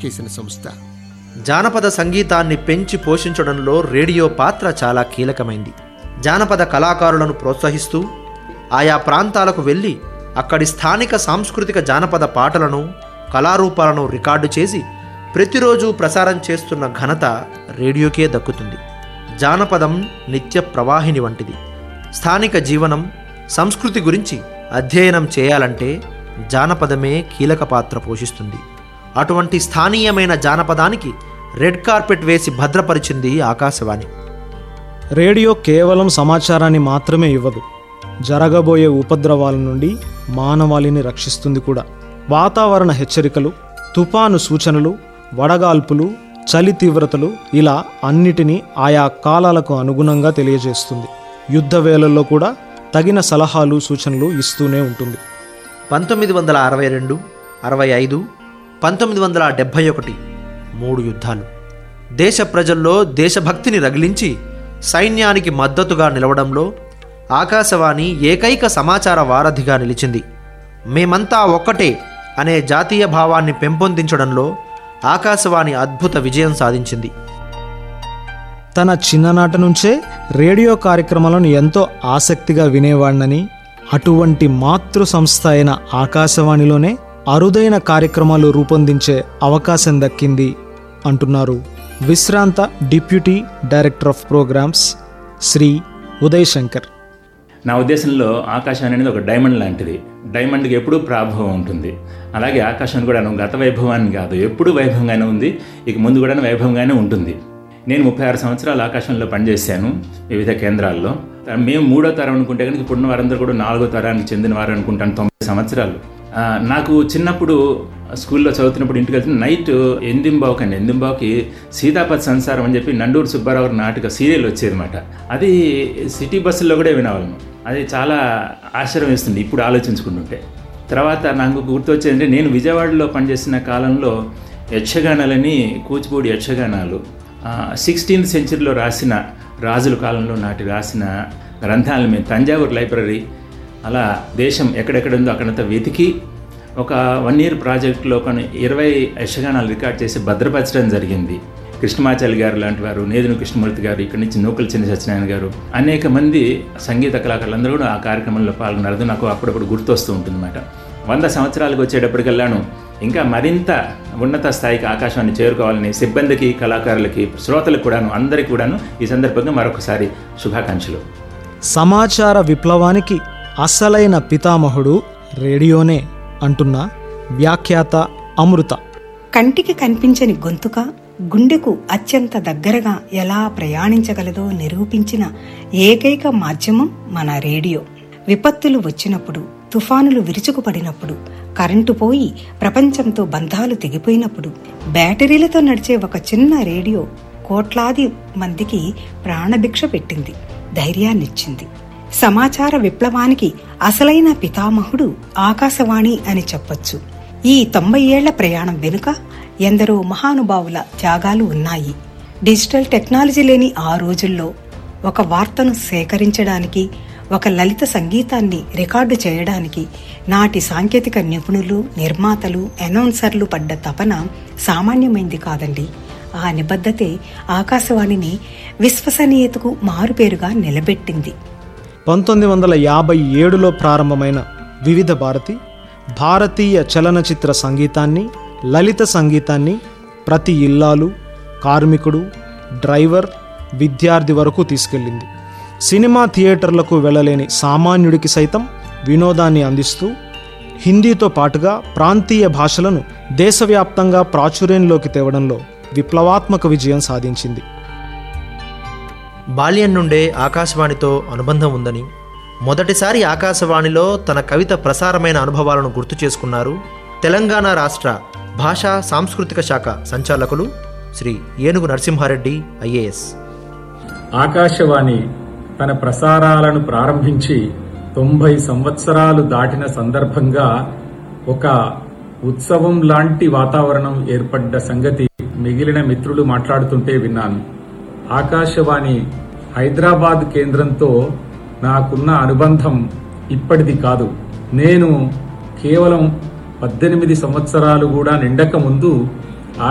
చేసిన సంస్థ జానపద సంగీతాన్ని పెంచి పోషించడంలో రేడియో పాత్ర చాలా కీలకమైంది జానపద కళాకారులను ప్రోత్సహిస్తూ ఆయా ప్రాంతాలకు వెళ్ళి అక్కడి స్థానిక సాంస్కృతిక జానపద పాటలను కళారూపాలను రికార్డు చేసి ప్రతిరోజు ప్రసారం చేస్తున్న ఘనత రేడియోకే దక్కుతుంది జానపదం నిత్య ప్రవాహిని వంటిది స్థానిక జీవనం సంస్కృతి గురించి అధ్యయనం చేయాలంటే జానపదమే కీలక పాత్ర పోషిస్తుంది అటువంటి స్థానీయమైన జానపదానికి రెడ్ కార్పెట్ వేసి భద్రపరిచింది ఆకాశవాణి రేడియో కేవలం సమాచారాన్ని మాత్రమే ఇవ్వదు జరగబోయే ఉపద్రవాల నుండి మానవాళిని రక్షిస్తుంది కూడా వాతావరణ హెచ్చరికలు తుఫాను సూచనలు వడగాల్పులు చలి తీవ్రతలు ఇలా అన్నిటినీ ఆయా కాలాలకు అనుగుణంగా తెలియజేస్తుంది యుద్ధ వేళల్లో కూడా తగిన సలహాలు సూచనలు ఇస్తూనే ఉంటుంది పంతొమ్మిది వందల అరవై రెండు అరవై ఐదు పంతొమ్మిది వందల డెబ్భై ఒకటి మూడు యుద్ధాలు దేశ ప్రజల్లో దేశభక్తిని రగిలించి సైన్యానికి మద్దతుగా నిలవడంలో ఆకాశవాణి ఏకైక సమాచార వారధిగా నిలిచింది మేమంతా ఒక్కటే అనే జాతీయ భావాన్ని పెంపొందించడంలో ఆకాశవాణి అద్భుత విజయం సాధించింది తన చిన్ననాటి నుంచే రేడియో కార్యక్రమాలను ఎంతో ఆసక్తిగా వినేవాడినని అటువంటి మాతృ సంస్థ అయిన ఆకాశవాణిలోనే అరుదైన కార్యక్రమాలు రూపొందించే అవకాశం దక్కింది అంటున్నారు విశ్రాంత deputy director of programmes Shri Uday Shankar నా ఉద్దేశంలో ఆకాశవాణి అనేది ఒక డైమండ్ లాంటిది డైమండ్కి ఎప్పుడూ ప్రాభవం ఉంటుంది అలాగే ఆకాశవాణి కూడా గత వైభవాన్ని కాదు ఎప్పుడు వైభవంగానే ఉంది ఇక ముందు కూడా వైభవంగానే ఉంటుంది నేను ముప్పై ఆరు సంవత్సరాలు ఆకాశంలో పనిచేశాను వివిధ కేంద్రాల్లో మేము మూడో తరం అనుకుంటే కనుక ఇప్పుడున్న వారందరూ కూడా నాలుగో తరానికి చెందిన వారు అనుకుంటాను తొంభై సంవత్సరాలు ఆ, నాకు చిన్నప్పుడు స్కూల్లో చదువుతున్నప్పుడు ఇంటికి వెళ్తే నైట్ ఎందింబావుకి అండి ఎందింబావుకి సీతాపతి సంసారం అని చెప్పి నండూరు సుబ్బారావు గారి నాటక సీరియల్ వచ్చేదన్నమాట అది సిటీ బస్సుల్లో కూడా వినేవాళ్ళము అది చాలా ఆశ్చర్యం వేస్తుంది ఇప్పుడు ఆలోచించుకుంటుంటే తర్వాత నాకు గుర్తొచ్చేదంటే నేను విజయవాడలో పనిచేసిన కాలంలో యక్షగానాలని కూచిపూడి యక్షగానాలు సిక్స్టీన్త్ సెంచరీలో రాసిన రాజుల కాలంలో నాటి రాసిన గ్రంథాలను మేము తంజావూరు లైబ్రరీ అలా దేశం ఎక్కడెక్కడ ఉందో అక్కడంతా వెతికి ఒక వన్ ఇయర్ ప్రాజెక్టులో కొన్ని ఇరవై యక్షగానాలు రికార్డ్ చేసి భద్రపరచడం జరిగింది కృష్ణమాచారి గారు లాంటి వారు నేదును కృష్ణమూర్తి గారు ఇక్కడి నుంచి నూకల చిన్న సత్యనారాయణ గారు అనేక మంది సంగీత కళాకారులందరూ కూడా ఆ కార్యక్రమంలో పాల్గొన్నారు నాకు అప్పుడప్పుడు గుర్తొస్తూ ఉంటుందన్నమాట వంద సంవత్సరాలకు వచ్చేటప్పటికెళ్ళాను ఇంకా మరింత ఉన్నత స్థాయికి ఆకాశాన్ని చేరుకోవాలని సిబ్బందికి కళాకారులకి శ్రోతలకు కూడాను అందరికీ కూడాను ఈ సందర్భంగా మరొకసారి శుభాకాంక్షలు సమాచార విప్లవానికి అసలైన పితామహుడు రేడియోనే అంటున్న వ్యాఖ్యాత అమృత కంటికి కనిపించని గొంతుక గుండెకు అత్యంత దగ్గరగా ఎలా ప్రయాణించగలదో నిరూపించిన ఏకైక మాధ్యమం మన రేడియో విపత్తులు వచ్చినప్పుడు తుఫానులు విరుచుకుపడినప్పుడు కరెంటు పోయి ప్రపంచంతో బంధాలు తెగిపోయినప్పుడు బ్యాటరీలతో నడిచే ఒక చిన్న రేడియో కోట్లాది మందికి ప్రాణభిక్ష పెట్టింది ధైర్యాన్నిచ్చింది సమాచార విప్లవానికి అసలైన పితామహుడు ఆకాశవాణి అని చెప్పొచ్చు ఈ తొంభై ఏళ్ల ప్రయాణం వెనుక ఎందరో మహానుభావుల త్యాగాలు ఉన్నాయి డిజిటల్ టెక్నాలజీ లేని ఆ రోజుల్లో ఒక వార్తను సేకరించడానికి ఒక లలిత సంగీతాన్ని రికార్డు చేయడానికి నాటి సాంకేతిక నిపుణులు నిర్మాతలు అనౌన్సర్లు పడ్డ తపన సామాన్యమైంది కాదండి ఆ నిబద్ధతే ఆకాశవాణిని విశ్వసనీయతకు మారుపేరుగా నిలబెట్టింది పంతొమ్మిది వందల యాభై ఏడులో ప్రారంభమైన వివిధ భారతి భారతీయ చలనచిత్ర సంగీతాన్ని లలిత సంగీతాన్ని ప్రతి ఇల్లాలు కార్మికుడు డ్రైవర్ విద్యార్థి వరకు తీసుకెళ్ళింది సినిమా థియేటర్లకు వెళ్ళలేని సామాన్యుడికి సైతం వినోదాన్ని అందిస్తూ హిందీతో పాటుగా ప్రాంతీయ భాషలను దేశవ్యాప్తంగా ప్రాచుర్యంలోకి తేవడంలో విప్లవాత్మక విజయం సాధించింది బాల్యం నుండే ఆకాశవాణితో అనుబంధం ఉందని మొదటిసారి ఆకాశవాణిలో తన కవిత ప్రసారమైన అనుభవాలను గుర్తు చేసుకున్నారు తెలంగాణ రాష్ట్ర భాషా సాంస్కృతిక శాఖ సంచాలకులు శ్రీ ఏనుగు నరసింహారెడ్డి ఐఏఎస్ ఆకాశవాణి తన ప్రసారాలను ప్రారంభించి తొంభై సంవత్సరాలు దాటిన సందర్భంగా ఒక ఉత్సవం లాంటి వాతావరణం ఏర్పడ్డ సంగతి మిగిలిన మిత్రులు మాట్లాడుతుంటే విన్నాను ఆకాశవాణి హైదరాబాద్ కేంద్రంతో నాకున్న అనుబంధం ఇప్పటిది కాదు నేను కేవలం పద్దెనిమిది సంవత్సరాలు కూడా నిండక ముందు